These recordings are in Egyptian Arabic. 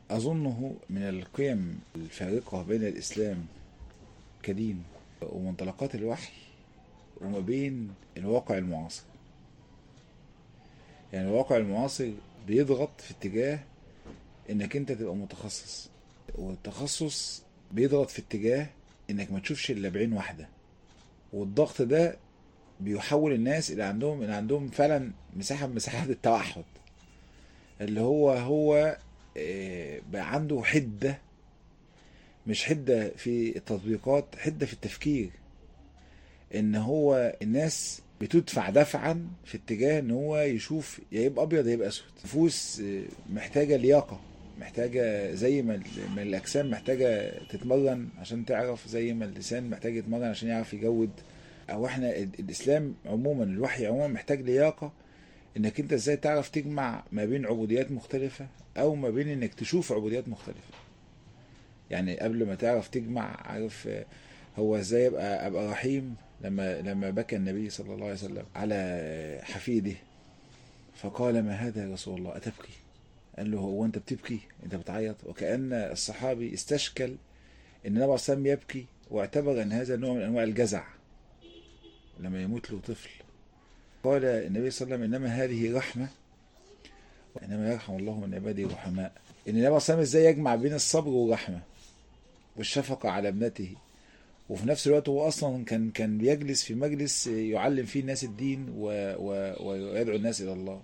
أظنه من القيم الفارقة بين الإسلام كدين ومنطلقات الوحي وما بين الواقع المعاصر يعني الواقع المعاصر بيضغط في اتجاه انك انت تبقى متخصص والتخصص بيضغط في اتجاه انك ما تشوفش الا بعين واحده والضغط ده بيحول الناس الى عندهم الى عندهم فعلا مساحه من مساحات التوحد اللي هو هو آه، بقى عنده حده مش حده في التطبيقات حده في التفكير ان هو الناس بتدفع دفعا في اتجاه ان هو يشوف يا يبقى ابيض يا يبقى اسود نفوس آه، محتاجه لياقه محتاجه زي ما ال- ما الاجسام محتاجه تتمرن عشان تعرف زي ما اللسان محتاج يتمرن عشان يعرف يجود او احنا ال- الاسلام عموما الوحي عموما محتاج لياقه انك انت ازاي تعرف تجمع ما بين عبوديات مختلفه او ما بين انك تشوف عبوديات مختلفه يعني قبل ما تعرف تجمع عارف آه، هو ازاي ابقى ابقى رحيم لما لما بكى النبي صلى الله عليه وسلم على حفيده فقال ما هذا يا رسول الله اتبكي قال له هو انت بتبكي انت بتعيط وكأن الصحابي استشكل ان النبي عليه الصلاة والسلام يبكي واعتبر ان هذا نوع من انواع الجزع لما يموت له طفل قال النبي صلى الله عليه وسلم انما هذه رحمه وانما يرحم الله من عباده الرحماء ان النبي عليه الصلاه والسلام ازاي يجمع بين الصبر والرحمه والشفقه على ابنته وفي نفس الوقت هو اصلا كان كان بيجلس في مجلس يعلم فيه الناس الدين و و ويدعو الناس الى الله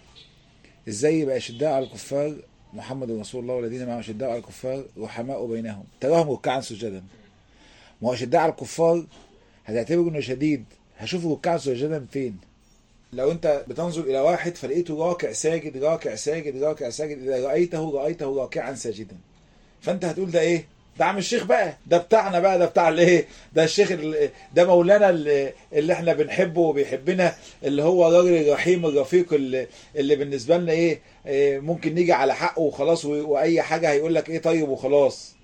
ازاي يبقى شداء على الكفار محمد رسول الله والذين معه شداء على الكفار رحماء بينهم تراهم ركعا سجدا ما هو شداء على الكفار هتعتبره انه شديد هشوفه ركعا سجدا فين لو انت بتنظر الى واحد فلقيته راكع ساجد راكع ساجد راكع ساجد اذا رايته رايته راكعا ساجدا فانت هتقول ده ايه ده عم الشيخ بقى ده بتاعنا بقى ده بتاع الايه ده الشيخ ال- ده مولانا اللي, اللي احنا بنحبه وبيحبنا اللي هو الراجل الرحيم الرفيق اللي, اللي بالنسبه لنا ايه, إيه ممكن نيجي على حقه وخلاص و- واي حاجه هيقول لك ايه طيب وخلاص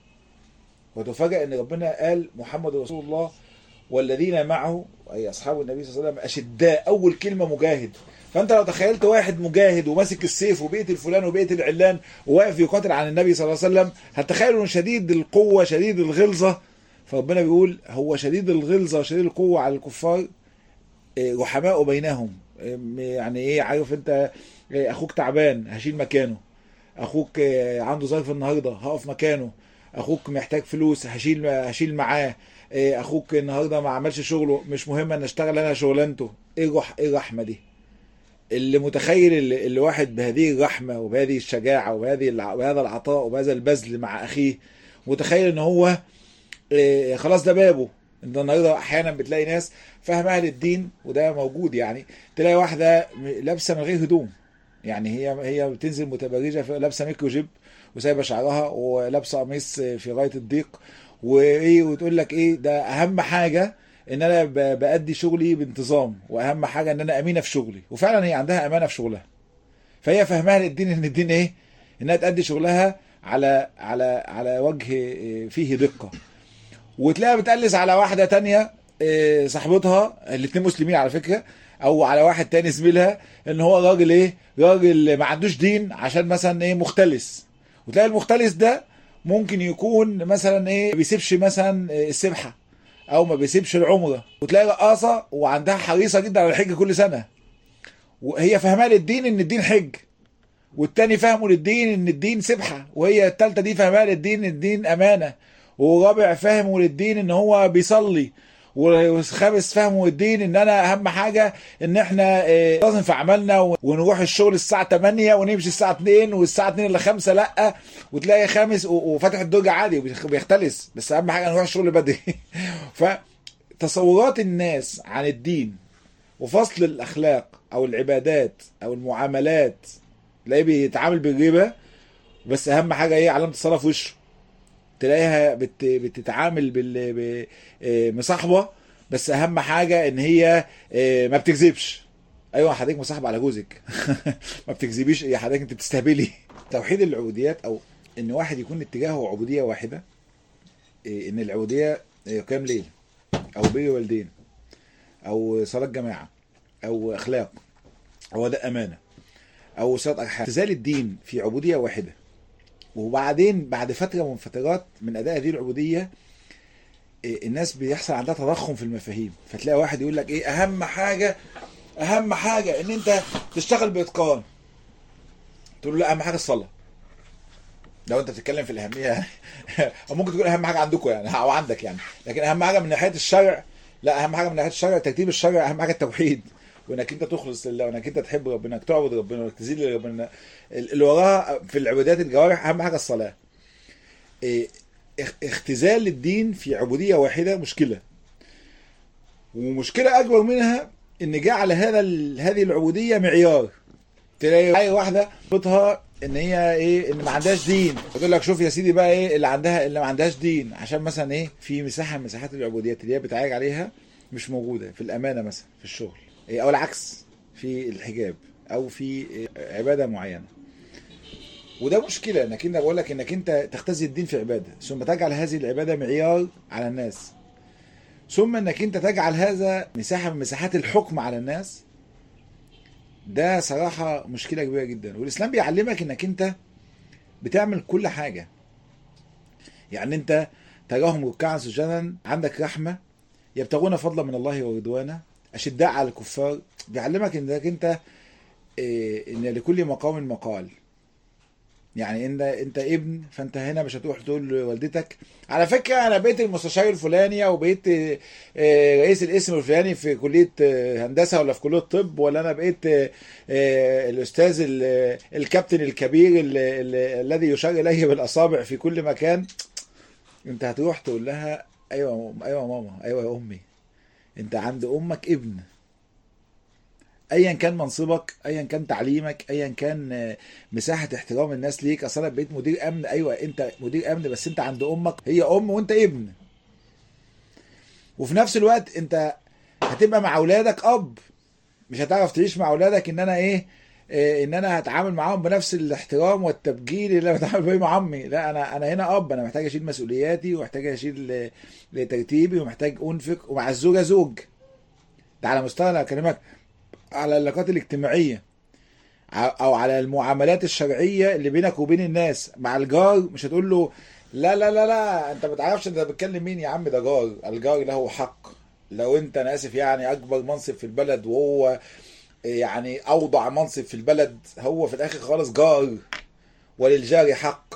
وتفاجئ ان ربنا قال محمد رسول الله والذين معه اي اصحاب النبي صلى الله عليه وسلم اشداء اول كلمه مجاهد فانت لو تخيلت واحد مجاهد وماسك السيف وبيقتل فلان وبيقتل علان وواقف يقاتل عن النبي صلى الله عليه وسلم هتخيل انه شديد القوه شديد الغلظه فربنا بيقول هو شديد الغلظه وشديد القوه على الكفار إيه، رحماء بينهم إيه، يعني ايه عارف انت إيه، اخوك تعبان هشيل مكانه اخوك إيه، عنده ظرف النهارده هقف مكانه اخوك محتاج فلوس هشيل هشيل معاه إيه، اخوك النهارده ما عملش شغله مش مهم ان اشتغل انا شغلانته ايه الرح ايه الرحمه دي اللي متخيل اللي, اللي واحد بهذه الرحمه وبهذه الشجاعه وبهذه الع- وبهذا العطاء وبهذا البذل مع اخيه متخيل ان هو إيه، خلاص ده بابه انت النهارده احيانا بتلاقي ناس فاهمه اهل الدين وده موجود يعني تلاقي واحده م- لابسه من غير هدوم يعني هي هي بتنزل متبرجه في- لابسه ميكرو جيب وسايبه شعرها ولابسه قميص في غايه الضيق وايه وتقول لك ايه ده اهم حاجه ان انا ب- بادي شغلي بانتظام واهم حاجه ان انا امينه في شغلي وفعلا هي عندها امانه في شغلها فهي فاهمها للدين ان الدين ايه انها تادي شغلها على على على وجه إيه، فيه دقه وتلاقيها بتقلس على واحده تانية إيه، صاحبتها الاتنين مسلمين على فكره او على واحد تاني زميلها ان هو راجل ايه راجل ما عندوش دين عشان مثلا ايه مختلس وتلاقي المختلس ده ممكن يكون مثلا ايه ما بيسيبش مثلا إيه، السبحه او ما بيسيبش العمره وتلاقي رقاصه وعندها حريصه جدا على الحج كل سنه وهي فاهمه للدين ان الدين حج والتاني فاهمه للدين ان الدين سبحه وهي التالتة دي فاهمها للدين ان الدين امانه ورابع فاهمه للدين ان هو بيصلي والخامس فاهمه للدين ان انا اهم حاجه ان احنا آه، لازم في عملنا و- ونروح الشغل الساعه 8 ونمشي الساعه 2 والساعه 2 ل 5 لا وتلاقي خامس و- وفاتح الدرج عادي وبيخ- بيختلس بس اهم حاجه نروح الشغل بدري فتصورات الناس عن الدين وفصل الاخلاق او العبادات او المعاملات تلاقيه بيتعامل بالربا بس اهم حاجه ايه علامه الصلاه في وشه تلاقيها بت بتتعامل بال ب- آه، مصاحبه بس اهم حاجه ان هي آه، ما بتكذبش ايوه حضرتك مصاحبه على جوزك ما بتكذبيش يا حضرتك انت بتستهبلي توحيد العبوديات او ان واحد يكون اتجاهه عبوديه واحده آه، ان العبوديه آه، قيام ليل او بر والدين او صلاه جماعه او اخلاق او ده امانه او صلاه ارحام اعتزال الدين في عبوديه واحده وبعدين بعد فتره من فترات من اداء هذه العبوديه إيه، الناس بيحصل عندها تضخم في المفاهيم فتلاقي واحد يقول لك ايه اهم حاجه اهم حاجه ان انت تشتغل باتقان تقول له لا اهم حاجه الصلاه لو انت بتتكلم في الاهميه او ممكن تقول اهم حاجه عندكم يعني او عندك يعني لكن اهم حاجه من ناحيه الشرع لا اهم حاجه من ناحيه الشرع ترتيب الشرع اهم حاجه التوحيد وانك انت تخلص لله وانك انت تحب ربنا انك تعبد ربنا وانك تزيد لربنا اللي وراها في العبادات الجوارح اهم حاجه الصلاه إيه، اخ- اختزال الدين في عبوديه واحده مشكله ومشكله اكبر منها ان جعل هذا ال- هذه العبوديه معيار تلاقي اي واحده بتها ان هي ايه ان ما عندهاش دين تقول لك شوف يا سيدي بقى ايه اللي عندها اللي ما عندهاش دين عشان مثلا ايه في مساحه من مساحات العبوديات اللي هي بتعالج عليها مش موجوده في الامانه مثلا في الشغل إيه او العكس في الحجاب او في إيه عباده معينه وده مشكله انك انت بقول لك انك انت تختزي الدين في عباده ثم تجعل هذه العباده معيار على الناس ثم انك انت تجعل هذا مساحه من مساحات الحكم على الناس ده صراحه مشكله كبيره جدا والاسلام بيعلمك انك انت بتعمل كل حاجه يعني انت تراهم ركعا سجدا عندك رحمه يبتغون فضلا من الله ورضوانه اشداء على الكفار بيعلمك انك انت إيه، ان لكل مقام مقال يعني انت انت ابن فانت هنا مش هتروح تقول لوالدتك على فكره انا بقيت المستشار الفلاني او بقيت آه، آه، رئيس القسم الفلاني في كليه آه، هندسه ولا في كليه طب ولا انا بقيت آه، آه، الاستاذ ال- الكابتن الكبير ال- ال- الذي يشار اليه بالاصابع في كل مكان انت هتروح تقول لها ايوه يا ماما ايوه يا ماما ايوه يا امي انت عند امك ابن ايا كان منصبك ايا كان تعليمك ايا كان آه، مساحه احترام الناس ليك اصل انا بقيت مدير امن ايوه انت مدير امن بس انت عند امك هي ام وانت ابن وفي نفس الوقت انت هتبقى مع اولادك اب مش هتعرف تعيش مع اولادك ان انا ايه إيه، ان انا هتعامل معاهم بنفس الاحترام والتبجيل اللي انا بتعامل بيه مع عمي لا انا انا هنا اب انا محتاج اشيل مسؤولياتي ومحتاج اشيل آه، ترتيبي ومحتاج انفق ومع الزوجه زوج ده على مستوى انا اكلمك على العلاقات الاجتماعيه ع- او على المعاملات الشرعيه اللي بينك وبين الناس مع الجار مش هتقول له لا لا لا لا انت ما تعرفش انت بتكلم مين يا عم ده جار الجار له حق لو انت انا اسف يعني اكبر منصب في البلد وهو يعني اوضع منصب في البلد هو في الاخر خالص جار وللجار حق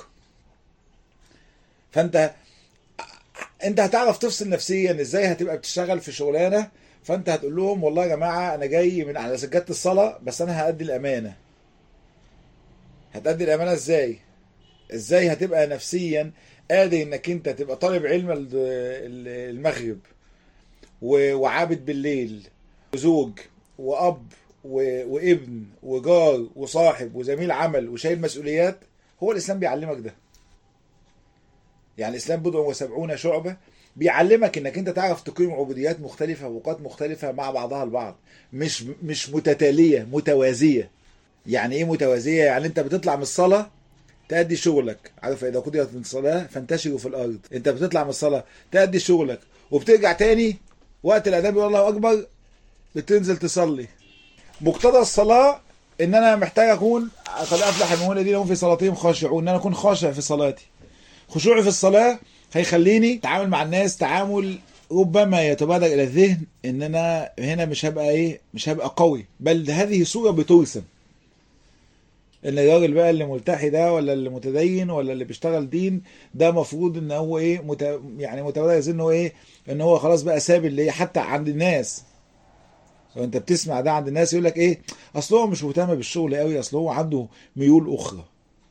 فانت انت هتعرف تفصل نفسيا ازاي هتبقى بتشتغل في شغلانه فانت هتقول لهم والله يا جماعه انا جاي من على سجاده الصلاه بس انا هادي الامانه هتأدي الامانه ازاي ازاي هتبقى نفسيا قادر انك انت تبقى طالب علم ال- ال- المغرب و- وعابد بالليل وزوج واب و- وابن وجار وصاحب وزميل عمل وشايل مسؤوليات هو الاسلام بيعلمك ده يعني الاسلام بضع وسبعون شعبه بيعلمك انك انت تعرف تقيم عبوديات مختلفه واوقات مختلفه مع بعضها البعض مش مش متتاليه متوازيه يعني ايه متوازيه يعني انت بتطلع من الصلاه تأدي شغلك عارف اذا قضيت الصلاه فانتشروا في الارض انت بتطلع من الصلاه تأدي شغلك وبترجع تاني وقت الاذان بيقول الله اكبر بتنزل تصلي مقتضى الصلاه ان انا محتاج اكون قد افلح المؤمنون الذين هم في صلاتهم خاشعون ان انا اكون خاشع في صلاتي خشوعي في الصلاه هيخليني اتعامل مع الناس تعامل ربما يتبادر الى الذهن ان انا هنا مش هبقى ايه مش هبقى قوي بل هذه صوره بترسم ان الراجل بقى اللي ملتحي ده ولا اللي متدين ولا اللي بيشتغل دين ده مفروض ان هو ايه مت... يعني متبادر ان هو ايه ان هو خلاص بقى ساب اللي حتى عند الناس وانت بتسمع ده عند الناس يقول لك ايه اصل هو مش مهتم بالشغل قوي اصل هو عنده ميول اخرى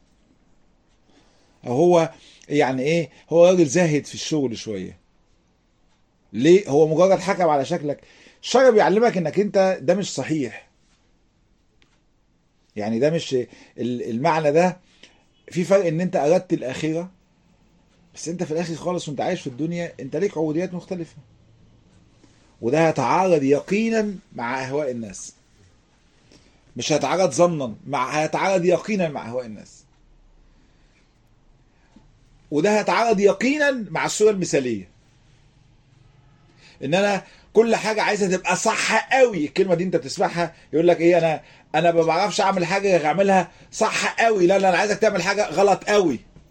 او هو يعني ايه هو راجل زاهد في الشغل شويه ليه هو مجرد حكم على شكلك الشرع بيعلمك انك انت ده مش صحيح يعني ده مش ال- المعنى ده في فرق ان انت اردت الاخره بس انت في الاخر خالص وانت عايش في الدنيا انت ليك عبوديات مختلفه وده هيتعارض يقينا مع اهواء الناس مش هيتعارض ظنا مع هيتعارض يقينا مع اهواء الناس وده هيتعارض يقينا مع الصوره المثاليه ان انا كل حاجه عايزه تبقى صح قوي الكلمه دي انت بتسمعها يقول لك ايه انا انا ما بعرفش اعمل حاجه غير اعملها صح قوي لا لا انا عايزك تعمل حاجه غلط قوي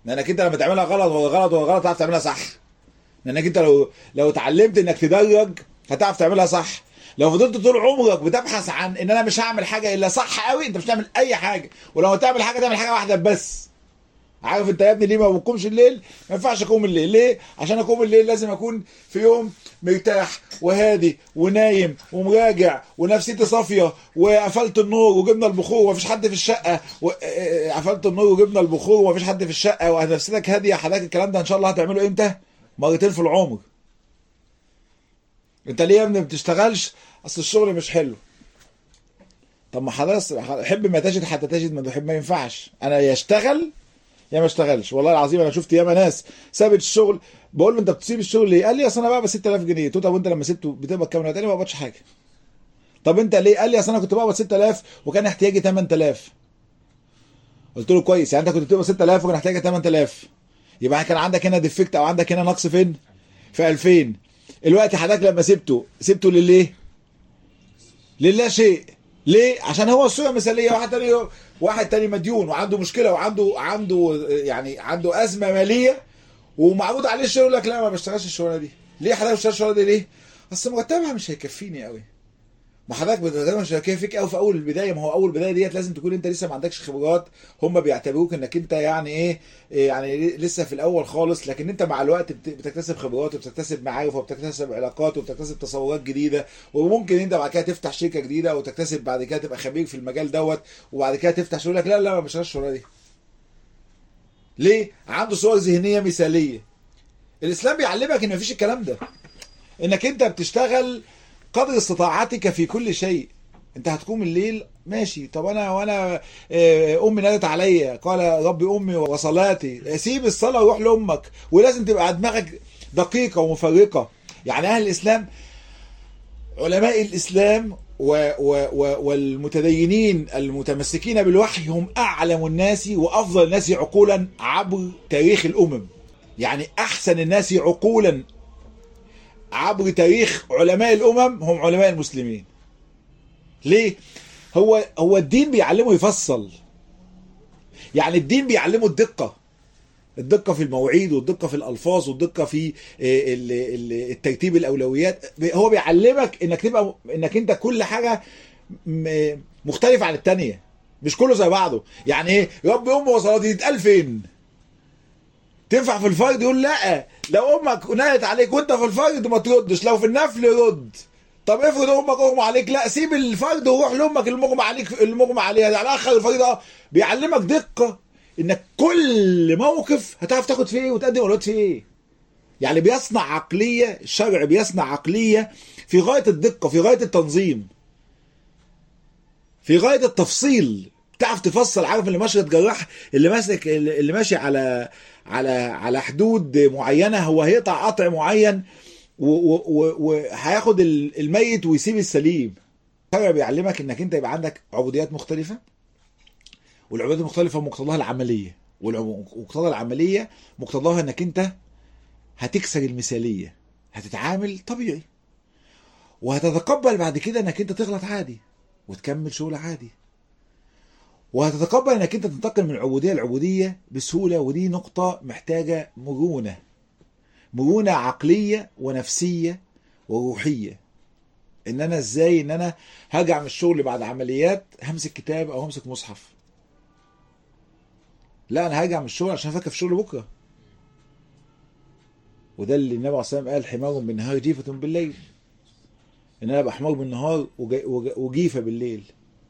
لانك انت لما تعملها غلط ولا غلط ولا غلط تعرف تعملها صح لانك انت لو لو اتعلمت انك تدرج هتعرف تعملها صح لو فضلت طول عمرك بتبحث عن ان انا مش هعمل حاجه الا صح قوي انت مش هتعمل اي حاجه ولو هتعمل حاجه تعمل حاجه واحده بس عارف انت يا ابني ليه ما بقومش الليل ما ينفعش اقوم الليل ليه عشان اقوم الليل لازم اكون في يوم مرتاح وهادي ونايم ومراجع ونفسيتي صافيه وقفلت النور وجبنا البخور ومفيش حد في الشقه قفلت النور وجبنا البخور ومفيش حد في الشقه ونفسيتك هاديه حضرتك الكلام ده ان شاء الله هتعمله امتى مرتين في العمر انت ليه يا ابني ما بتشتغلش اصل الشغل مش حلو طب ما حضرتك حب ما تجد حتى تجد ما تحب ما ينفعش انا يا اشتغل يا ما اشتغلش والله العظيم انا شفت ياما ناس سابت الشغل بقول له انت بتسيب الشغل ليه؟ قال لي اصل انا بقبض 6000 جنيه قلت له طب وانت لما سبته بتقبض كام؟ قال لي ما بقبضش حاجه طب انت ليه؟ قال لي اصل انا كنت بقبض 6000 وكان احتياجي 8000 قلت له كويس يعني انت كنت بتقبض 6000 وكان احتياجك 8000 يبقى كان عندك هنا ديفكت او عندك هنا نقص فين؟ في 2000 الوقت حضرتك لما سبته سبته لليه؟ لله شيء ليه؟ عشان هو الصوره مثاليه واحد تاني واحد تاني مديون وعنده مشكله وعنده عنده يعني عنده ازمه ماليه ومعروض عليه الشغل يقول لك لا ما بشتغلش الشغلانه دي ليه حضرتك ما بتشتغلش الشغلانه دي ليه؟ اصل مرتبها مش هيكفيني قوي ما حضرتك مرتبها مش هيكفيك قوي في اول البدايه ما هو اول بدايه ديت لازم تكون انت لسه ما عندكش خبرات هم بيعتبروك انك انت يعني ايه يعني لسه في الاول خالص لكن انت مع الوقت بتكتسب خبرات وبتكتسب معارف وبتكتسب علاقات وبتكتسب تصورات جديده وممكن انت بعد كده تفتح شركه جديده وتكتسب بعد كده تبقى خبير في المجال دوت وبعد كده تفتح شغل لك لا لا ما بشتغلش الشغلانه دي ليه؟ عنده صور ذهنيه مثاليه الاسلام بيعلمك ان مفيش الكلام ده انك انت بتشتغل قدر استطاعتك في كل شيء انت هتقوم الليل ماشي طب انا وانا امي نادت عليا قال ربي امي وصلاتي سيب الصلاه وروح لامك ولازم تبقى دماغك دقيقه ومفرقه يعني اهل الاسلام علماء الاسلام و و و والمتدينين المتمسكين بالوحي هم اعلم الناس وافضل الناس عقولا عبر تاريخ الامم يعني احسن الناس عقولا عبر تاريخ علماء الامم هم علماء المسلمين ليه هو هو الدين بيعلمه يفصل يعني الدين بيعلمه الدقه الدقه في المواعيد والدقه في الالفاظ والدقه في الترتيب الاولويات هو بيعلمك انك تبقى انك انت كل حاجه مختلفه عن الثانيه مش كله زي بعضه يعني ايه رب امي وصلاتي يتقال فين تنفع في الفرد يقول لا لو امك نادت عليك وانت في الفرد ما تردش لو في النفل رد طب افرض امك اغمى عليك لا سيب الفرد وروح لامك المغمى عليك المغمى عليها يعني اخر الفريضه بيعلمك دقه انك كل موقف هتعرف تاخد فيه ايه وتقدم اولويات فيه ايه يعني بيصنع عقليه الشرع بيصنع عقليه في غايه الدقه في غايه التنظيم في غايه التفصيل تعرف تفصل عارف اللي ماشي جراح اللي ماسك اللي ماشي على على على حدود معينه هو هيقطع قطع معين وهياخد الميت ويسيب السليم الشرع بيعلمك انك انت يبقى عندك عبوديات مختلفه والعبوديات المختلفه مقتضاها العمليه ومقتضى العمليه مقتضاها انك انت هتكسر المثاليه هتتعامل طبيعي وهتتقبل بعد كده انك انت تغلط عادي وتكمل شغل عادي وهتتقبل انك انت تنتقل من العبوديه للعبوديه بسهوله ودي نقطه محتاجه مرونه مرونه عقليه ونفسيه وروحيه ان انا ازاي ان انا هرجع من الشغل بعد عمليات همسك كتاب او همسك مصحف لا انا هرجع من الشغل عشان افكر في شغل بكره وده اللي النبي عليه الصلاه والسلام قال حمار بالنهار جيفه بالليل ان انا ابقى حمار بالنهار وجيفه بالليل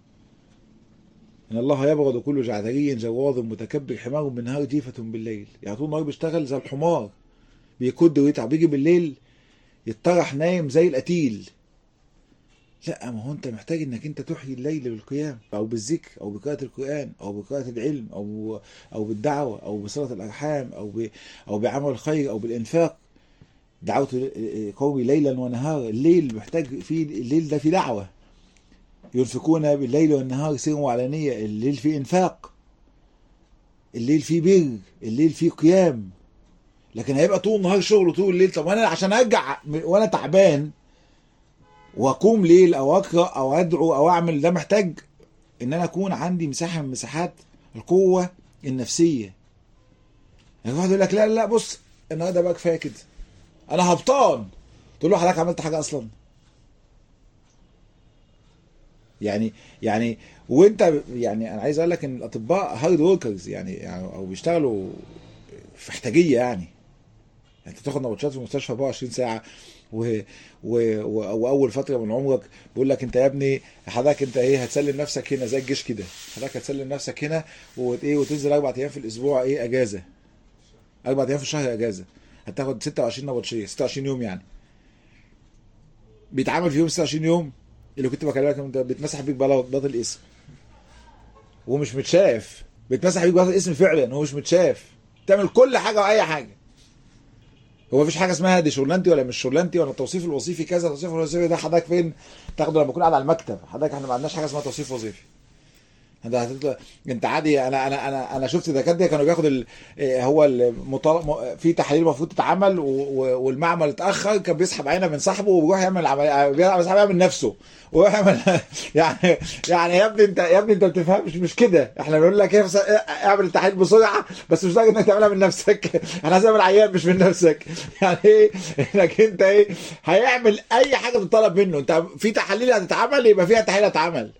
ان الله يبغض كل جعدري جواظ متكبر حمار بالنهار جيفه بالليل يعني طول النهار بيشتغل زي الحمار بيكد ويتعب بيجي بالليل يتطرح نايم زي القتيل لا ما هو انت محتاج انك انت تحيي الليل بالقيام او بالذكر او بقراءة القرآن او بقراءة العلم او او بالدعوة او بصلة الارحام او ب او بعمل الخير او بالانفاق دعوت قومي ليلا ونهارا الليل محتاج فيه الليل ده في دعوة ينفقون بالليل والنهار سرا وعلانية الليل فيه انفاق الليل فيه بر الليل فيه قيام لكن هيبقى طول النهار شغل طول الليل طب وانا عشان ارجع وانا تعبان واقوم ليل او اقرا او ادعو او اعمل ده محتاج ان انا اكون عندي مساحه من مساحات القوه النفسيه واحد يقول لك لا لا بص النهارده بقى كفايه كده انا هبطان تقول له حضرتك عملت حاجه اصلا يعني يعني وانت يعني انا عايز اقول لك ان الاطباء هارد وركرز يعني, يعني او بيشتغلوا في احتاجيه يعني انت تاخد نبطشات في المستشفى 24 ساعه و... و... و... واول فتره من عمرك بيقول لك انت يا ابني حضرتك انت ايه هتسلم نفسك هنا زي الجيش كده حضرتك هتسلم نفسك هنا وايه وتنزل اربع ايام في الاسبوع ايه اجازه اربع ايام في الشهر اجازه هتاخد 26 نبطشيه 26 يوم يعني بيتعمل فيهم 26 يوم اللي كنت بكلمك انت بيتمسح بيك بلاط الاسم ومش متشاف بيتمسح بيك بلاط الاسم فعلا هو مش متشاف تعمل كل حاجه واي حاجه هو مفيش حاجه اسمها دي شغلانتي ولا مش شغلانتي ولا التوصيف الوظيفي كذا التوصيف الوظيفي ده حضرتك فين تاخده لما اكون قاعد على المكتب حضرتك احنا ما عندناش حاجه اسمها توصيف وظيفي انت هتطلع انت عادي انا انا انا انا شفت دكاتره كانوا بياخد ال... هو المطال... في تحاليل المفروض تتعمل و... و... والمعمل اتاخر كان بيسحب عينه من صاحبه وبيروح يعمل عمل بيسحب عينه من نفسه ويعمل يعني يعني يا ابني انت يا ابني انت ما بتفهمش مش كده احنا بنقول لك ايه اعمل التحاليل بسرعه بس مش لدرجه انك تعملها من نفسك انا عايز اعمل عيان مش من نفسك يعني ايه انك انت ايه هيعمل اي حاجه بتطلب منه انت في تحاليل هتتعمل يبقى فيها تحاليل هتتعمل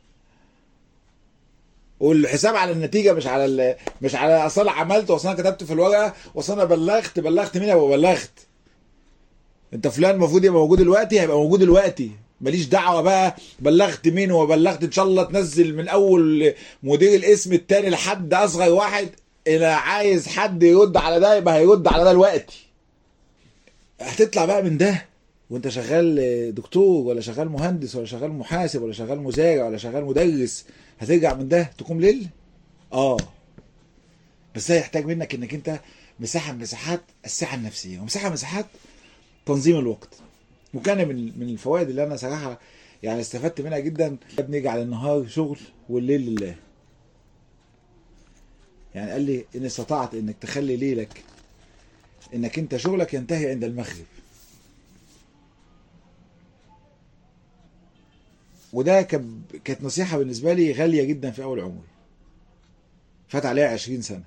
والحساب على النتيجه مش على ال... مش على اصل انا عملت واصل انا كتبت في الورقه واصل انا بلغت بلغت مين ابقى بلغت انت فلان المفروض يبقى موجود دلوقتي هيبقى موجود دلوقتي ماليش دعوه بقى بلغت مين وبلغت ان شاء الله تنزل من اول مدير الاسم التاني لحد اصغر واحد الى عايز حد يرد على ده يبقى هيرد على ده دلوقتي هتطلع بقى من ده وانت شغال دكتور ولا شغال مهندس ولا شغال محاسب ولا شغال مزارع ولا شغال مدرس هترجع من ده تقوم ليل اه بس ده يحتاج منك انك انت مساحه من مساحات الساحه النفسيه ومساحه من مساحات تنظيم الوقت وكان من من الفوائد اللي انا صراحه يعني استفدت منها جدا ابني يجعل النهار شغل والليل لله يعني قال لي ان استطعت انك تخلي ليلك انك انت شغلك ينتهي عند المغرب وده كانت نصيحه بالنسبه لي غاليه جدا في اول عمري فات عليها 20 سنه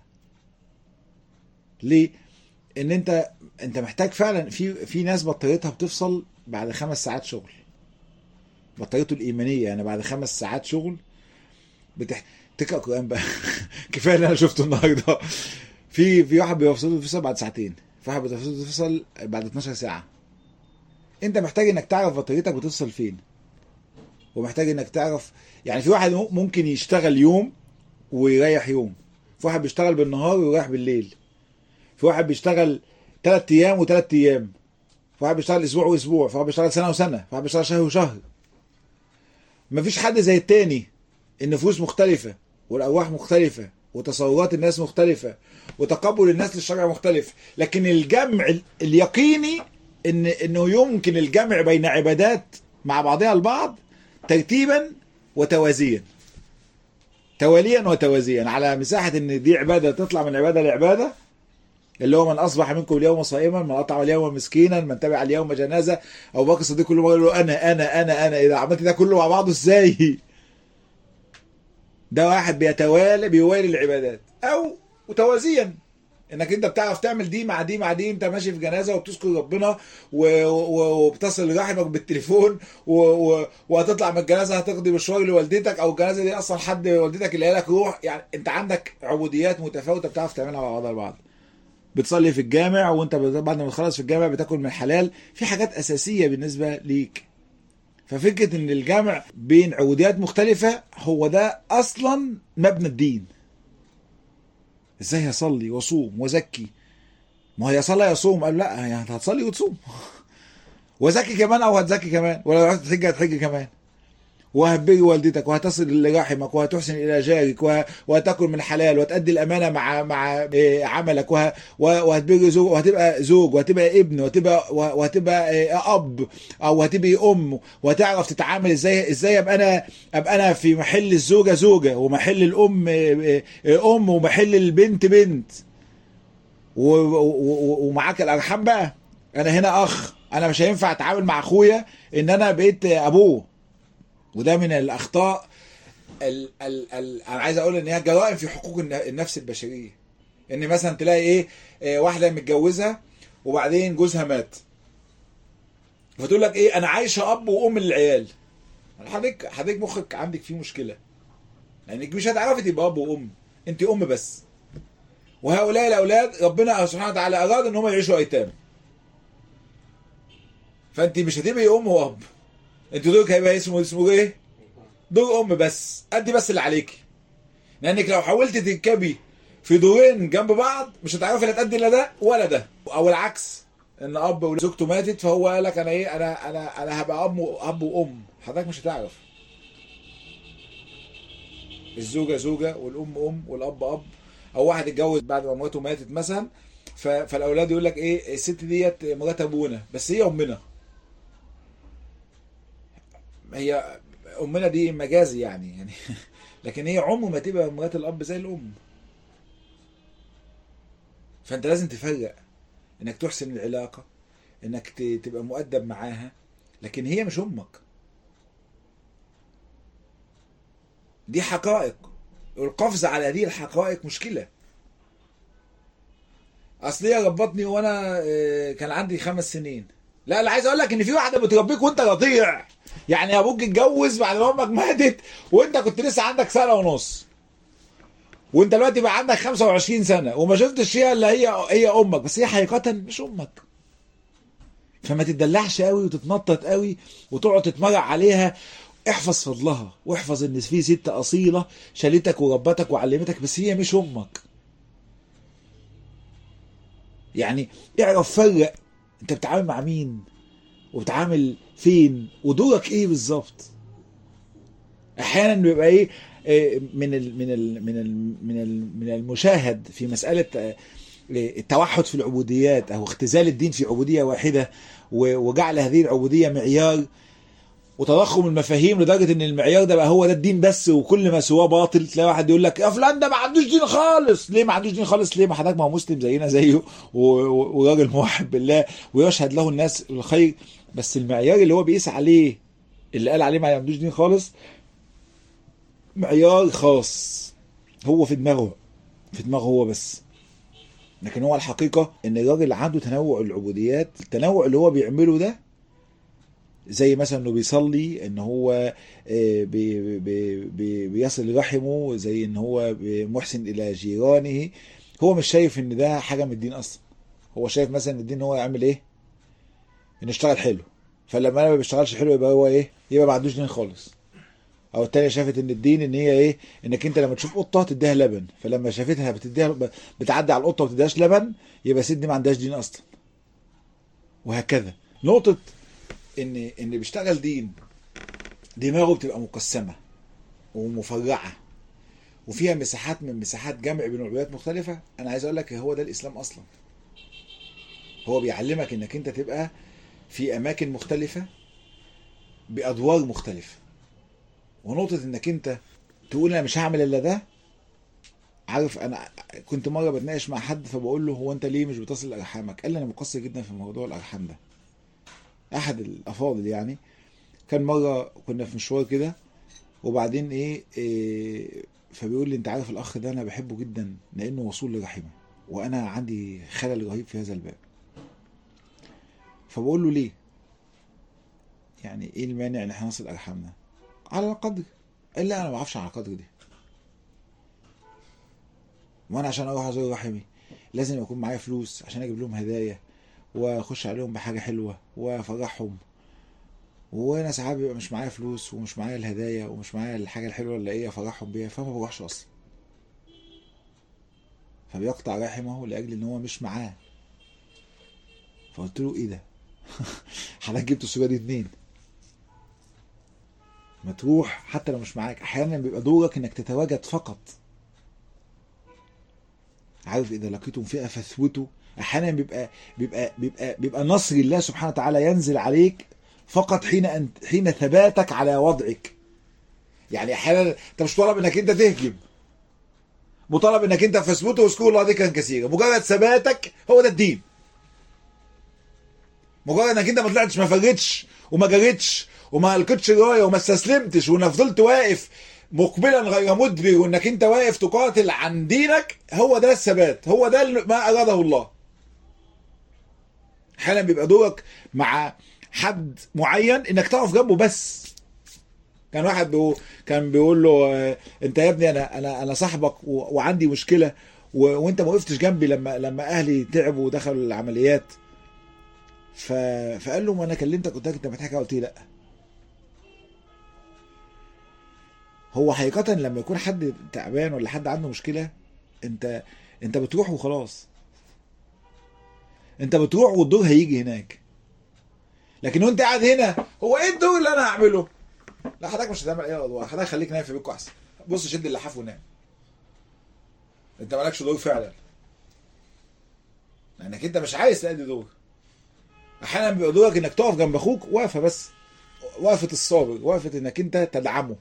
ليه ان انت انت محتاج فعلا في في ناس بطاريتها بتفصل بعد خمس ساعات شغل بطاريته الايمانيه يعني بعد خمس ساعات شغل بتح... تقرا قران بقى كفايه اللي انا شفته النهارده في في واحد بيفصل بيفصل بعد ساعتين في واحد بيفصل بعد 12 ساعه انت محتاج انك تعرف بطاريتك بتفصل فين ومحتاج انك تعرف يعني في واحد ممكن يشتغل يوم ويريح يوم في واحد بيشتغل بالنهار ويريح بالليل في واحد بيشتغل ثلاث ايام وثلاث ايام في واحد بيشتغل اسبوع واسبوع في واحد بيشتغل سنه وسنه في واحد بيشتغل شهر وشهر مفيش حد زي التاني النفوس مختلفه والارواح مختلفه وتصورات الناس مختلفه وتقبل الناس للشرع مختلف لكن الجمع اليقيني ان انه يمكن الجمع بين عبادات مع بعضها البعض ترتيبا وتوازيا تواليا وتوازيا على مساحة ان دي عبادة تطلع من عبادة لعبادة اللي هو من اصبح منكم اليوم صائما من قطع اليوم مسكينا من تبع اليوم جنازة ابو بكر الصديق كل مره يقول له انا انا انا انا اذا عملت ده كله مع بعضه ازاي ده واحد بيتوالى بيوالي العبادات او وتوازيا انك انت بتعرف تعمل دي مع دي مع دي انت ماشي في جنازه وبتذكر ربنا وبتصل رحمك بالتليفون وهتطلع من الجنازه هتقضي مشوار لوالدتك او الجنازه دي اصلا حد والدتك اللي لك روح يعني انت عندك عبوديات متفاوته بتعرف تعملها مع بعضها البعض بتصلي في الجامع وانت بعد ما تخلص في الجامع بتاكل من حلال في حاجات اساسيه بالنسبه ليك ففكره ان الجمع بين عبوديات مختلفه هو ده اصلا مبنى الدين ازاي هصلي واصوم وازكي ما هي صلاه يا صوم قال لا يعني هتصلي وتصوم وزكي كمان او هتزكي كمان ولو رحت تحج هتحج كمان وهتبري والدتك وهتصل لرحمك وهتحسن الى جارك وهتاكل من حلال وتأدي الامانه مع مع عملك وهتبري زوج وهتبقى زوج وهتبقى ابن وهتبقى وهتبقى اب او هتبقى ام وهتعرف تتعامل ازاي ازاي ابقى انا ابقى انا في محل الزوجه زوجه ومحل الام ام ومحل البنت بنت ومعاك الارحام بقى انا هنا اخ انا مش هينفع اتعامل مع اخويا ان انا بقيت ابوه وده من الاخطاء ال ال ال انا عايز اقول ان هي جرائم في حقوق النفس البشريه ان مثلا تلاقي ايه آه، واحده متجوزه وبعدين جوزها مات فتقول لك ايه انا عايشه اب وام للعيال حضرتك حضرتك مخك عندك فيه مشكله لانك مش هتعرفي تبقى اب وام انت ام بس وهؤلاء الاولاد ربنا سبحانه وتعالى اراد ان هم يعيشوا ايتام فانت مش هتبقي ام واب انت دورك هيبقى اسمه اسمه ايه دور ام بس ادي بس اللي عليكي لانك لو حاولت تركبي في دورين جنب بعض مش هتعرفي لا تأدي لا ده ولا ده او العكس ان اب وزوجته ماتت فهو قال لك انا ايه انا انا انا هبقى اب اب وام حضرتك مش هتعرف الزوجه زوجه والام ام والاب اب او واحد اتجوز بعد ما مراته ماتت مثلا ف- فالاولاد يقول لك ايه الست ديت مرات ابونا بس هي امنا هي امنا دي مجازي يعني يعني لكن هي عمر ما تبقى مرات الاب زي الام فانت لازم تفرق انك تحسن العلاقه انك ت- تبقى مؤدب معاها لكن هي مش امك دي حقائق والقفز على هذه الحقائق مشكله اصل هي ربطني وانا آه، كان عندي خمس سنين لا انا عايز اقول لك ان في واحده بتربيك وانت رضيع يعني ابوك اتجوز بعد ما امك ماتت وانت كنت لسه عندك سنه ونص وانت دلوقتي بقى عندك 25 سنه وما شفتش فيها الا هي هي امك بس هي حقيقه مش امك فما تتدلعش قوي وتتنطط قوي وتقعد تتمرع عليها احفظ فضلها واحفظ ان في ست اصيله شالتك وربتك وعلمتك بس هي مش امك يعني اعرف فرق انت بتتعامل مع مين وبتعامل فين ودورك ايه بالظبط احيانا بيبقى ايه إيه، من ال من ال من ال من ال من المشاهد في مساله آه، التوحد في العبوديات او اختزال الدين في عبوديه واحده و- وجعل هذه العبوديه معيار وتضخم المفاهيم لدرجه ان المعيار ده بقى هو ده الدين بس وكل ما سواه باطل تلاقي واحد يقول لك يا فلان ده ما عندوش دين خالص ليه ما عندوش دين خالص ليه ما حضرتك ما هو مسلم زينا زيه و- و- وراجل موحد بالله ويشهد له الناس الخير بس المعيار اللي هو بيقيس عليه اللي قال عليه ما عندوش دين خالص معيار خاص هو في دماغه في دماغه هو بس لكن هو الحقيقة ان الراجل عنده تنوع العبوديات التنوع اللي هو بيعمله ده زي مثلا انه بيصلي ان هو آه، بي بي بي بيصل رحمه زي ان هو محسن الى جيرانه هو مش شايف ان ده حاجة من الدين اصلا هو شايف مثلا الدين ان هو يعمل ايه انه يشتغل حلو فلما انا ما بيشتغلش حلو يبقى هو ايه يبقى ما عندوش دين خالص او التانية شافت ان الدين ان هي ايه انك انت لما تشوف قطه تديها لبن فلما شافتها بتديها بتعدي على القطه وما بتديهاش لبن يبقى الست دي ما عندهاش دين اصلا وهكذا نقطه ان ان بيشتغل دين دماغه بتبقى مقسمه ومفرعه وفيها مساحات من مساحات جمع بين عبوديات مختلفه انا عايز اقول لك هو ده الاسلام اصلا هو بيعلمك انك انت تبقى في اماكن مختلفه بادوار مختلفه ونقطة انك انت تقول انا مش هعمل الا ده عارف انا كنت مرة بتناقش مع حد فبقول له هو انت ليه مش بتصل لارحامك قال لي انا مقصر جدا في موضوع الارحام ده احد الافاضل يعني كان مرة كنا في مشوار كده وبعدين ايه, إيه فبيقول لي انت عارف الاخ ده انا بحبه جدا لانه وصول لرحمه وانا عندي خلل رهيب في هذا الباب فبقول له ليه يعني ايه المانع ان احنا نصل ارحامنا على القدر قال لا انا ما بعرفش على القدر دي وانا عشان اروح ازور رحمي لازم يكون معايا فلوس عشان اجيب لهم هدايا واخش عليهم بحاجه حلوه وافرحهم وانا ساعات بيبقى مش معايا فلوس ومش معايا الهدايا ومش معايا الحاجه الحلوه اللي ايه افرحهم بيها فما بروحش اصلا فبيقطع رحمه لاجل ان هو مش معاه فقلت له ايه ده حضرتك جبت الصوره دي اتنين ما تروح حتى لو مش معاك احيانا بيبقى دورك انك تتواجد فقط عارف اذا لقيتم فئه فاثبتوا احيانا بيبقى بيبقى بيبقى بيبقى نصر الله سبحانه وتعالى ينزل عليك فقط حين أنت حين ثباتك على وضعك يعني احيانا انت مش طالب انك انت تهجم مطالب انك انت فاثبتوا واذكروا الله ذكرا كثيرا مجرد ثباتك هو ده الدين مجرد انك انت ما طلعتش ما فرتش وما جريتش وما لقيتش رايه وما استسلمتش وانا فضلت واقف مقبلا غير مدبر وانك انت واقف تقاتل عن دينك هو ده الثبات هو ده ما اراده الله احيانا بيبقى دورك مع حد معين انك تقف جنبه بس كان واحد بيقول كان بيقول له آه، انت يا ابني انا انا انا صاحبك و- وعندي مشكله و... وانت ما وقفتش جنبي لما لما اهلي تعبوا ودخلوا العمليات ف... فقال له ما انا كلمتك قلت لك انت محتاج حاجه قلت لي لا هو حقيقة لما يكون حد تعبان ولا حد عنده مشكلة انت انت بتروح وخلاص انت بتروح والدور هيجي هناك لكن وانت قاعد هنا هو ايه الدور اللي انا هعمله لا حضرتك مش هتعمل اي ادوار حضرتك خليك نايم في بيتكم احسن بص شد اللحاف ونام انت مالكش دور فعلا لانك انت مش عايز تأدي دور احيانا بيبقى دورك انك تقف جنب اخوك واقفه بس وقفه الصابر وقفه انك انت تدعمه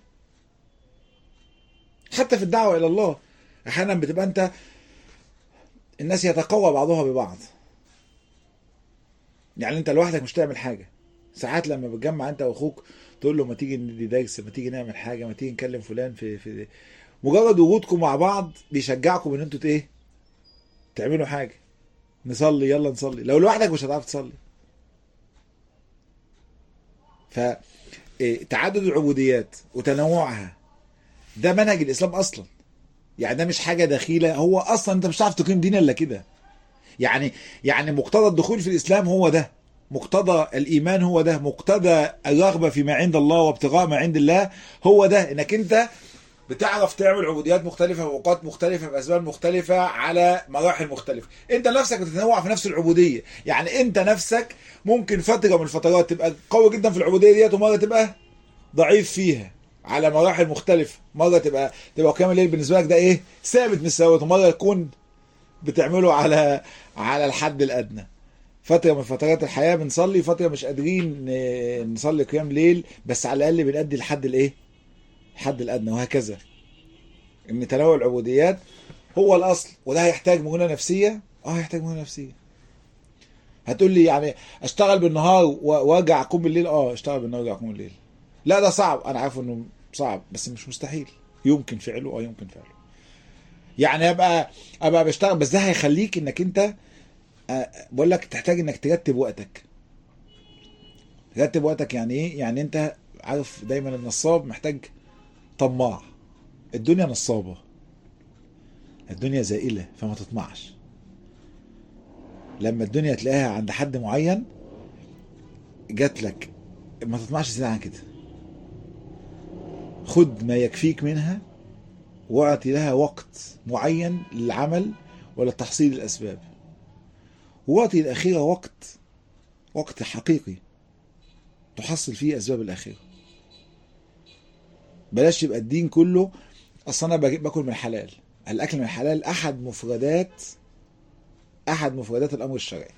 حتى في الدعوه الى الله احيانا بتبقى انت الناس يتقوى بعضها ببعض يعني انت لوحدك مش تعمل حاجه ساعات لما بتجمع انت واخوك تقول له ما تيجي ندي درس ما تيجي نعمل حاجه ما تيجي نكلم فلان في في مجرد وجودكم مع بعض بيشجعكم ان انتوا ت- ايه تعملوا حاجه نصلي يلا نصلي لو لوحدك مش هتعرف تصلي ف إيه، تعدد العبوديات وتنوعها ده منهج الاسلام اصلا يعني ده مش حاجه دخيله هو اصلا انت مش هتعرف تقيم دين الا كده يعني يعني مقتضى الدخول في الاسلام هو ده مقتضى الايمان هو ده مقتضى الرغبه فيما عند الله وابتغاء ما عند الله هو ده انك انت بتعرف تعمل عبوديات مختلفة في أوقات مختلفة بأسباب مختلفة على مراحل مختلفة أنت نفسك بتتنوع في نفس العبودية يعني أنت نفسك ممكن فترة من الفترات تبقى قوي جدا في العبودية ديت ومرة تبقى ضعيف فيها على مراحل مختلفة مرة تبقى تبقى قيام الليل بالنسبة لك ده إيه ثابت مش ثابت ومرة يكون بتعمله على على الحد الأدنى فترة من فترات الحياة بنصلي فترة مش قادرين ن- نصلي قيام ليل بس على الأقل بنأدي الحد الإيه الحد الادنى وهكذا ان تنوع العبوديات هو الاصل وده هيحتاج مرونه نفسيه اه هيحتاج مرونه نفسيه هتقول لي يعني اشتغل بالنهار و- وارجع اقوم بالليل اه اشتغل بالنهار وارجع اقوم بالليل لا ده صعب انا عارف انه صعب بس مش مستحيل يمكن فعله اه يمكن فعله يعني ابقى ابقى بشتغل بس ده هيخليك انك انت آه، بقول لك تحتاج انك ترتب وقتك ترتب وقتك يعني ايه يعني انت عارف دايما النصاب محتاج طماع الدنيا نصابة الدنيا زائلة فما تطمعش لما الدنيا تلاقيها عند حد معين جات لك ما تطمعش زيادة عن كده خد ما يكفيك منها واعطي لها وقت معين للعمل ولتحصيل الأسباب واعطي الأخيرة وقت وقت حقيقي تحصل فيه أسباب الأخيرة بلاش يبقى الدين كله اصل انا باجي- باكل من الحلال الاكل من الحلال احد مفردات احد مفردات الامر الشرعي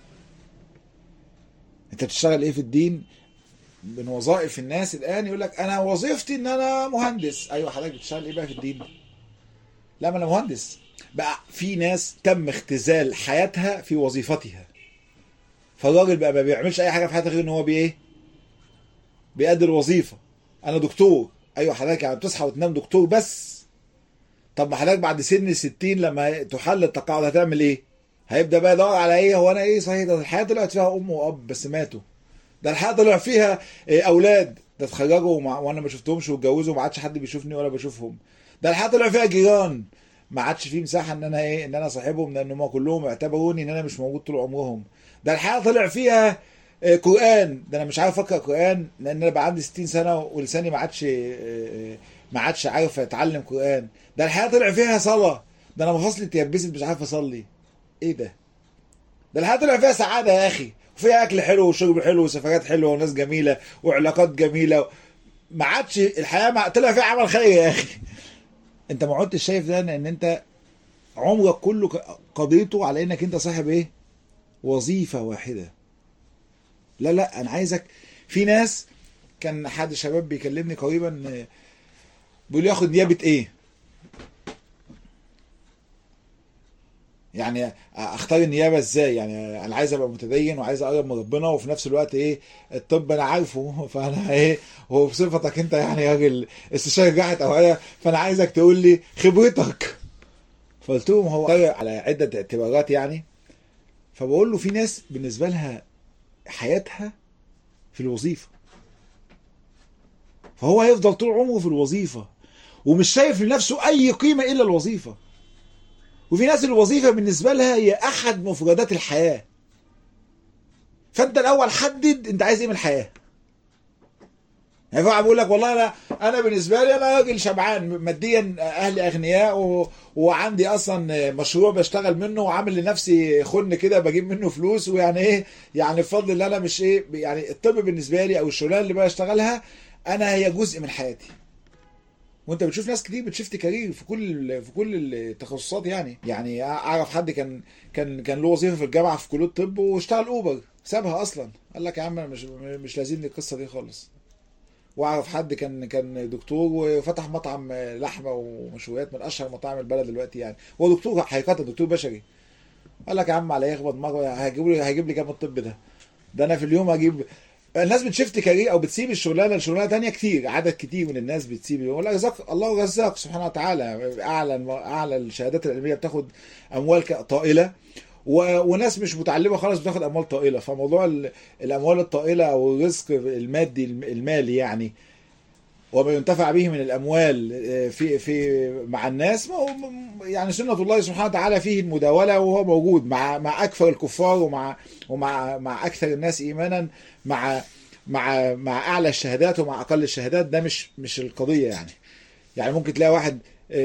انت بتشتغل ايه في الدين من وظائف الناس الان يقول لك انا وظيفتي ان انا مهندس ايوه حضرتك بتشتغل ايه بقى في الدين لا ما انا مهندس بقى في ناس تم اختزال حياتها في وظيفتها فالراجل بقى ما بيعملش اي حاجه في حياته غير ان هو بايه بيأدي الوظيفه انا دكتور ايوه حضرتك يعني بتصحى وتنام دكتور بس طب ما حضرتك بعد سن الستين لما تحل التقاعد هتعمل ايه؟ هيبدا بقى يدور على ايه هو انا ايه صحيح ده الحياه طلعت فيها ام واب بس ماتوا ده الحياه طلع فيها إيه اولاد ده اتخرجوا وما- وانا ما شفتهمش واتجوزوا وما عادش حد بيشوفني ولا بشوفهم ده الحياه طلع فيها جيران ما عادش فيه مساحه ان انا ايه ان انا صاحبهم لان هم كلهم اعتبروني ان انا مش موجود طول عمرهم ده الحياه طلع فيها آه، قران ده انا مش عارف اقرا قران لان انا بقى عندي 60 سنه ولساني ما عادش آه، آه، ما عادش عارف اتعلم قران ده الحياه طلع فيها صلاه ده انا مفاصلي اتيبست مش عارف اصلي ايه ده ده الحياه طلع فيها سعاده يا اخي وفيها اكل حلو وشرب حلو وسفرات حلوه وناس جميله وعلاقات جميله ما عادش الحياه ما طلع فيها عمل خير يا اخي انت ما عدتش شايف ده ان انت عمرك كله ق- قضيته على انك انت صاحب ايه وظيفه واحده لا لا انا عايزك في ناس كان حد الشباب بيكلمني قريبا آه، بيقول لي ياخد نيابه ايه يعني اختار النيابه ازاي يعني انا عايز ابقى متدين وعايز اقرب من ربنا وفي نفس الوقت ايه الطب انا عارفه فانا ايه هو بصفتك انت يعني راجل استشاري جراحه اوعيه فانا عايزك تقول لي خبرتك فقلت لهم هو على عده اعتبارات يعني فبقول له في ناس بالنسبه لها حياتها في الوظيفه فهو هيفضل طول عمره في الوظيفه ومش شايف لنفسه اي قيمه الا الوظيفه وفي ناس الوظيفه بالنسبه لها هي احد مفردات الحياه فانت الاول حدد انت عايز ايه من الحياه يعني واحد بيقول لك والله انا انا بالنسبه لي انا راجل شبعان ماديا اهلي اغنياء و... وعندي اصلا مشروع بشتغل منه وعامل لنفسي خن كده بجيب منه فلوس ويعني ايه يعني بفضل ان انا مش ايه يعني الطب بالنسبه لي او الشغلانه اللي بشتغلها انا هي جزء من حياتي وانت بتشوف ناس كتير بتشفت كارير في كل في كل التخصصات يعني يعني اعرف حد كان كان كان له وظيفه في الجامعه في كليه الطب واشتغل اوبر سابها اصلا قال لك يا عم انا مش مش لازمني القصه دي خالص واعرف حد كان كان دكتور وفتح مطعم لحمه ومشويات من اشهر مطاعم البلد دلوقتي يعني هو دكتور حقيقه دكتور بشري قال لك يا عم على يخبط مره هيجيب لي هيجيب لي كام الطب ده ده انا في اليوم هجيب الناس بتشفت كارير او بتسيب الشغلانه لشغلانه تانية كتير عدد كتير من الناس بتسيب يقول لك رزق الله رزاق سبحانه وتعالى اعلى اعلى الشهادات العلميه بتاخد اموال طائله و... وناس مش متعلمه خالص بتاخد اموال طائله فموضوع الاموال الطائله او الرزق المادي المالي يعني وما ينتفع به من الاموال في في مع الناس يعني سنه الله سبحانه وتعالى فيه المداوله وهو موجود مع مع اكثر الكفار ومع ومع مع اكثر الناس ايمانا مع مع مع اعلى الشهادات ومع اقل الشهادات ده مش مش القضيه يعني يعني ممكن تلاقي واحد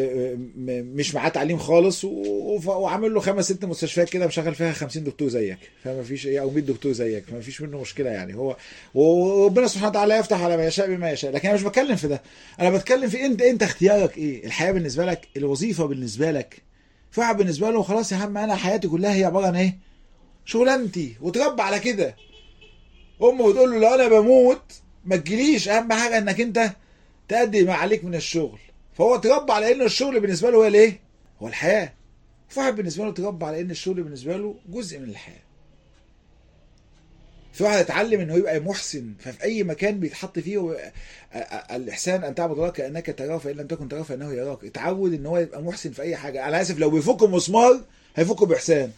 مش معاه تعليم خالص وعامل له خمس ست مستشفيات كده مشغل فيها 50 دكتور زيك فما فيش ايه او 100 دكتور زيك فما فيش منه مشكله يعني هو وربنا سبحانه وتعالى يفتح على ما يشاء بما يشاء لكن انا مش بتكلم في ده انا بتكلم في انت انت اختيارك ايه الحياه بالنسبه لك الوظيفه بالنسبه لك في واحد بالنسبه له خلاص يا عم انا حياتي كلها هي عباره عن ايه شغلانتي وتربى على كده امه بتقول له لو انا بموت ما تجيليش اهم حاجه انك انت تأدي ما عليك من الشغل فهو اتربى على ان الشغل بالنسبه له هو الايه؟ هو الحياه. في واحد بالنسبه له اتربى على ان الشغل بالنسبه له جزء من الحياه. في واحد اتعلم انه يبقى محسن ففي اي مكان بيتحط فيه هو الاحسان ان تعبد الله كانك تراه فان لم تكن تراه فانه يراك اتعود ان هو يبقى محسن في اي حاجه انا اسف لو بيفك مسمار هيفكه باحسان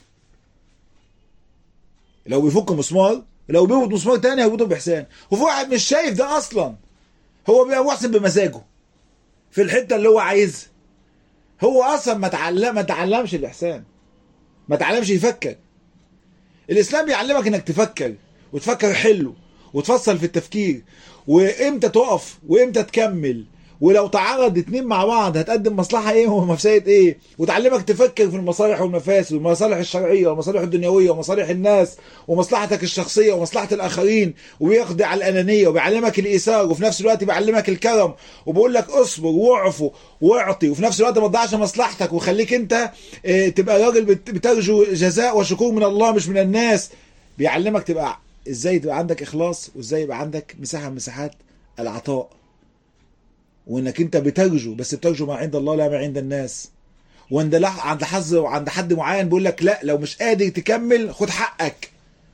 لو بيفك مسمار لو بيربط مسمار تاني هيربطه باحسان وفي واحد مش شايف ده اصلا هو بيبقى محسن بمزاجه في الحته اللي هو عايزها هو اصلا ما تعلم ما تعلمش الاحسان ما تعلمش يفكر الاسلام بيعلمك انك تفكر وتفكر حلو وتفصل في التفكير وامتى تقف وامتى تكمل ولو تعرض اتنين مع بعض هتقدم مصلحة ايه ومفسدة ايه وتعلمك تفكر في المصالح والمفاسد والمصالح الشرعية والمصالح الدنيوية ومصالح الناس ومصلحتك الشخصية ومصلحة الآخرين وبيقضي على الأنانية وبيعلمك الإيثار وفي نفس الوقت بيعلمك الكرم وبيقول لك اصبر واعفو واعطي وفي نفس الوقت ما تضيعش مصلحتك وخليك انت اه تبقى راجل بترجو جزاء وشكور من الله مش من الناس بيعلمك تبقى ازاي تبقى عندك إخلاص وازاي يبقى عندك مساحة من مساحات العطاء وانك انت بترجو بس بترجو ما عند الله لا ما عند الناس وعند عند حظ وعند حد معين بيقول لك لا لو مش قادر تكمل خد حقك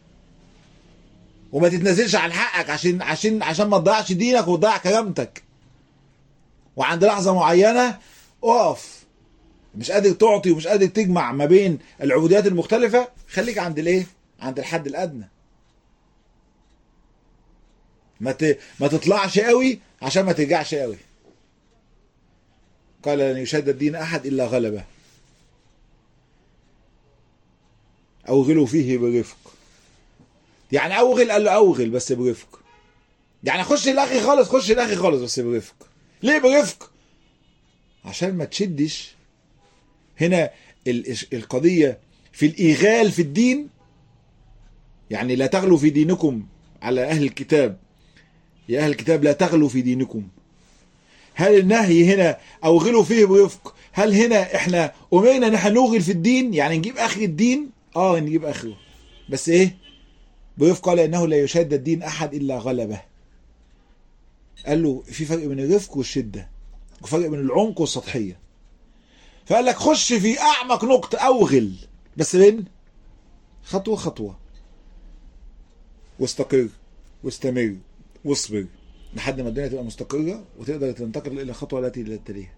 وما تتنازلش عن حقك عشان عشان عشان ما تضيعش دينك وتضيع كرامتك وعند لحظه معينه اقف مش قادر تعطي ومش قادر تجمع ما بين العبوديات المختلفه خليك عند الايه عند الحد الادنى ما ت... ما تطلعش قوي عشان ما ترجعش قوي قال لن يشاد الدين احد الا غلبه اوغلوا فيه برفق يعني اوغل قال له اوغل بس برفق يعني خش الاخي خالص خش الاخي خالص بس برفق ليه برفق عشان ما تشدش هنا القضيه في الايغال في الدين يعني لا تغلوا في دينكم على اهل الكتاب يا اهل الكتاب لا تغلوا في دينكم هل النهي هنا اوغلوا فيه برفق هل هنا احنا امرنا ان احنا نوغل في الدين يعني نجيب اخر الدين اه نجيب اخره بس ايه برفق قال انه لا يشاد الدين احد الا غلبه قال له في فرق بين الرفق والشده وفرق بين العمق والسطحيه فقال لك خش في اعمق نقطه اوغل بس بين خطوه خطوه واستقر واستمر واصبر لحد ما الدنيا تبقى مستقره وتقدر تنتقل الى الخطوه التي تليها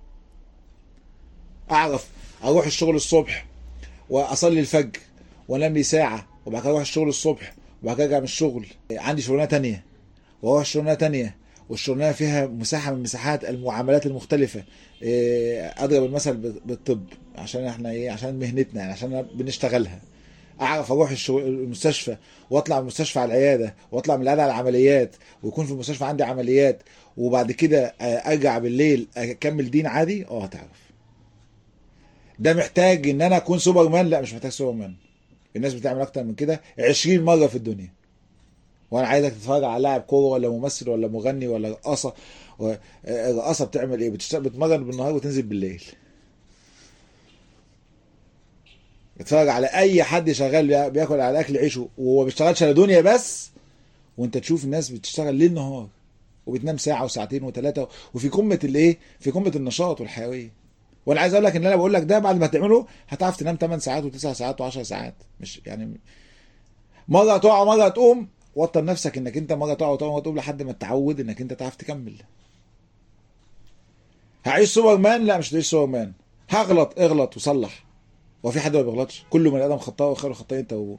اعرف اروح الشغل الصبح واصلي الفجر وانام لي ساعه وبعد كده اروح الشغل الصبح وبعد كده ارجع من الشغل عندي شغلانه تانية واروح شغلانه تانية والشغلانه فيها مساحه من مساحات المعاملات المختلفه إيه، اضرب المثل بالطب عشان احنا ايه عشان مهنتنا يعني عشان بنشتغلها اعرف اروح الشغل المستشفى واطلع من المستشفى على العياده واطلع من العياده على العمليات ويكون في المستشفى عندي عمليات وبعد كده آه، ارجع بالليل اكمل دين عادي اه هتعرف ده محتاج ان انا اكون سوبرمان لا مش محتاج سوبرمان الناس بتعمل اكتر من كده 20 مره في الدنيا وانا عايزك تتفرج على لاعب كوره ولا ممثل ولا مغني ولا رقاصه و- آه، الرقاصه بتعمل ايه بتشتغل بتمرن بالنهار وتنزل بالليل اتفرج على اي حد شغال بيا- بياكل على اكل عيشه وهو ما بيشتغلش على دنيا بس وانت تشوف الناس بتشتغل ليل نهار وبتنام ساعه وساعتين وثلاثه وفي قمه الايه في قمه النشاط والحيويه وانا عايز اقول لك ان انا بقول لك ده بعد ما تعمله هتعرف تنام 8 ساعات و9 ساعات و10 ساعات مش يعني مره تقع ومره تقوم وطن نفسك انك انت مره تقع وتقوم وتقوم لحد ما تتعود انك انت تعرف تكمل هعيش سوبرمان لا مش هتعيش سوبرمان هغلط اغلط وصلح هو في حد ما بيغلطش كل من ادم خطاء وخير الخطائين توابون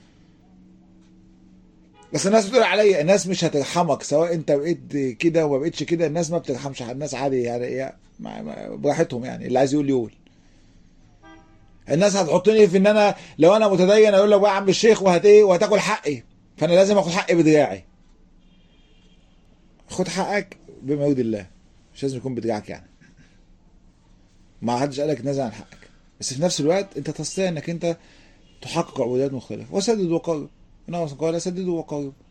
بس الناس بتقول عليا الناس مش هترحمك سواء انت بقيت كده وما بقيتش كده الناس ما بترحمش الناس عادي يعني هي ما- ما- براحتهم يعني اللي عايز يقول يقول الناس هتحطني في ان انا لو انا متدين اقول لك بقى يا عم الشيخ وهت ايه وهتاكل حقي فانا لازم اخد حقي بدراعي خد حقك بما يرضي الله مش لازم يكون بدراعك يعني ما حدش قالك تنازل عن حقك بس في نفس الوقت انت تستطيع انك انت تحقق عبودات مختلفه وسدد وقارب النبي صلى الله عليه وسلم قال سددوا وقارب